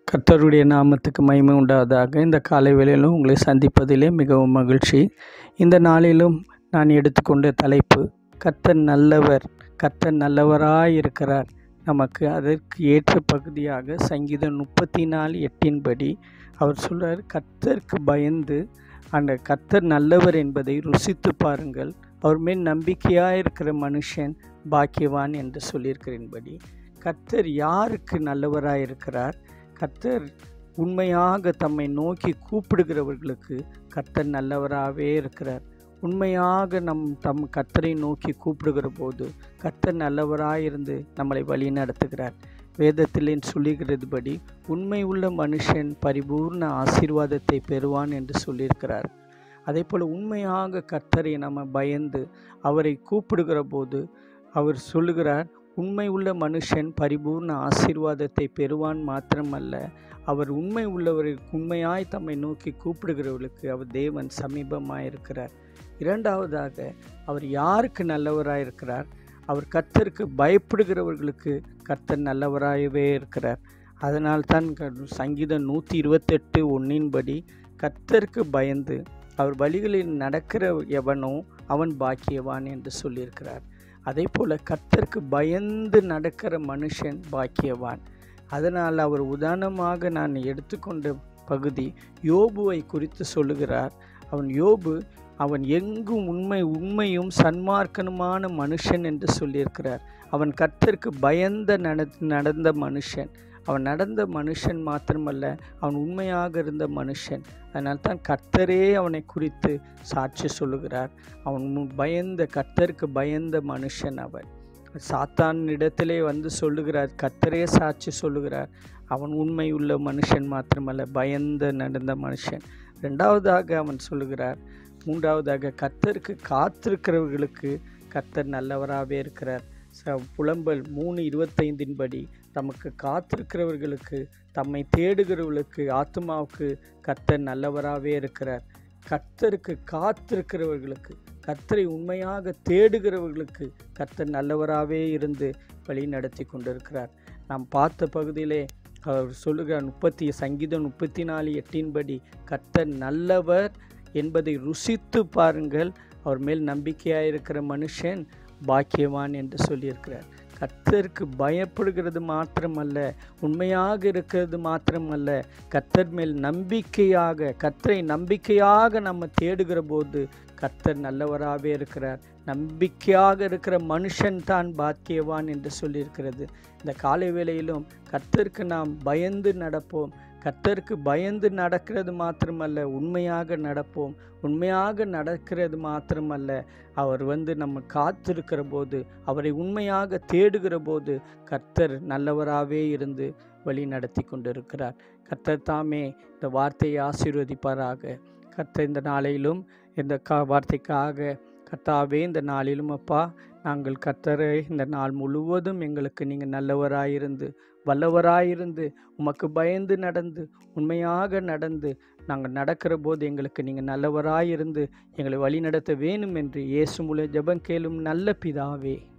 கர்த்தருடைய நாமத்துக்கு மகிமை உண்டாவதாக இந்த காலை வேளையிலும் உங்களை சந்திப்பதிலே மிகவும் மகிழ்ச்சி இந்த நாளிலும் நான் எடுத்துக்கொண்ட தலைப்பு கர்த்தர் நல்லவர் கர்த்தர் நல்லவராய் இருக்கிறார் நமக்கு அதற்கு ஏற்ற பகுதியாக சங்கீதம் முப்பத்தி நாலு எட்டின்படி அவர் சொல்றார் கர்த்தருக்கு பயந்து அந்த கர்த்தர் நல்லவர் என்பதை ருசித்து பாருங்கள் அவர் மேல் நம்பிக்கையாக இருக்கிற மனுஷன் பாக்கியவான் என்று சொல்லியிருக்கிறபடி கர்த்தர் யாருக்கு நல்லவராய் இருக்கிறார் கர்த்தர் உண்மையாக தம்மை நோக்கி கூப்பிடுகிறவர்களுக்கு கர்த்தர் நல்லவராகவே இருக்கிறார் உண்மையாக நம் தம் கர்த்தரை நோக்கி கூப்பிடுகிற போது கர்த்தர் நல்லவராயிருந்து நம்மளை வழி நடத்துகிறார் வேதத்திலே சொல்லுகிறதுபடி உண்மை உள்ள மனுஷன் பரிபூர்ண ஆசீர்வாதத்தை பெறுவான் என்று சொல்லியிருக்கிறார் அதே போல் உண்மையாக கர்த்தரை நம்ம பயந்து அவரை கூப்பிடுகிற போது அவர் சொல்லுகிறார் உண்மை உள்ள மனுஷன் பரிபூர்ண ஆசீர்வாதத்தை பெறுவான் மாத்திரமல்ல அவர் உண்மை உள்ளவர்களுக்கு உண்மையாய் தம்மை நோக்கி கூப்பிடுகிறவர்களுக்கு அவர் தேவன் சமீபமாக இருக்கிறார் இரண்டாவதாக அவர் யாருக்கு நல்லவராக இருக்கிறார் அவர் கர்த்தருக்கு பயப்படுகிறவர்களுக்கு கர்த்தர் நல்லவராகவே இருக்கிறார் அதனால் தான் சங்கீதம் நூற்றி இருபத்தெட்டு ஒன்றின்படி கர்த்தருக்கு பயந்து அவர் வழிகளில் நடக்கிற எவனோ அவன் பாக்கியவான் என்று சொல்லியிருக்கிறார் அதே போல் கர்த்தருக்கு பயந்து நடக்கிற மனுஷன் பாக்கியவான் அதனால் அவர் உதாரணமாக நான் எடுத்துக்கொண்ட பகுதி யோபுவை குறித்து சொல்லுகிறார் அவன் யோபு அவன் எங்கும் உண்மை உண்மையும் சன்மார்க்கனுமான மனுஷன் என்று சொல்லியிருக்கிறார் அவன் கர்த்தருக்கு பயந்த நட நடந்த மனுஷன் அவன் நடந்த மனுஷன் மாத்திரமல்ல அவன் உண்மையாக இருந்த மனுஷன் அதனால் தான் கர்த்தரே அவனை குறித்து சாட்சி சொல்லுகிறார் அவன் பயந்த கர்த்தருக்கு பயந்த மனுஷன் அவன் சாத்தான் இடத்திலே வந்து சொல்லுகிறார் கர்த்தரே சாட்சி சொல்லுகிறார் அவன் உண்மை உள்ள மனுஷன் மாத்திரமல்ல பயந்த நடந்த மனுஷன் ரெண்டாவதாக அவன் சொல்லுகிறார் மூன்றாவதாக கர்த்தருக்கு காத்திருக்கிறவர்களுக்கு கர்த்தர் நல்லவராகவே இருக்கிறார் ச புலம்பல் மூணு இருபத்தைந்தின்படி தமக்கு காத்திருக்கிறவர்களுக்கு தம்மை தேடுகிறவர்களுக்கு ஆத்மாவுக்கு கர்த்தர் நல்லவராகவே இருக்கிறார் கர்த்தருக்கு காத்திருக்கிறவர்களுக்கு கர்த்தரை உண்மையாக தேடுகிறவர்களுக்கு கர்த்தர் நல்லவராகவே இருந்து வழி நடத்தி கொண்டிருக்கிறார் நாம் பார்த்த பகுதியிலே அவர் சொல்லுகிறார் முப்பத்தி சங்கீதம் முப்பத்தி நாலு எட்டின்படி கர்த்தர் நல்லவர் என்பதை ருசித்து பாருங்கள் அவர் மேல் நம்பிக்கையாக இருக்கிற மனுஷன் பாக்கியவான் என்று சொல்லியிருக்கிறார் கர்த்தருக்கு பயப்படுகிறது மாத்திரமல்ல உண்மையாக இருக்கிறது மாத்திரமல்ல கர்த்தர் மேல் நம்பிக்கையாக கர்த்தரை நம்பிக்கையாக நம்ம தேடுகிற போது கர்த்தர் நல்லவராகவே இருக்கிறார் நம்பிக்கையாக இருக்கிற மனுஷன் தான் பாக்கியவான் என்று சொல்லியிருக்கிறது இந்த காலை வேளையிலும் கர்த்தருக்கு நாம் பயந்து நடப்போம் கர்த்தருக்கு பயந்து நடக்கிறது மாத்திரமல்ல உண்மையாக நடப்போம் உண்மையாக நடக்கிறது மாத்திரமல்ல அவர் வந்து நம்ம காத்திருக்கிற போது அவரை உண்மையாக தேடுகிற போது கர்த்தர் நல்லவராகவே இருந்து வழி நடத்தி கொண்டிருக்கிறார் கர்த்தர் தாமே இந்த வார்த்தையை ஆசீர்வதிப்பாராக கர்த்தர் இந்த நாளையிலும் இந்த கா வார்த்தைக்காக கர்த்தாவே இந்த நாளிலும் அப்பா நாங்கள் கர்த்தரை இந்த நாள் முழுவதும் எங்களுக்கு நீங்கள் நல்லவராயிருந்து வல்லவராயிருந்து உமக்கு பயந்து நடந்து உண்மையாக நடந்து நாங்கள் நடக்கிற போது எங்களுக்கு நீங்கள் நல்லவராயிருந்து எங்களை வழி நடத்த வேணும் என்று இயேசு மூல ஜபம் கேளும் நல்ல பிதாவே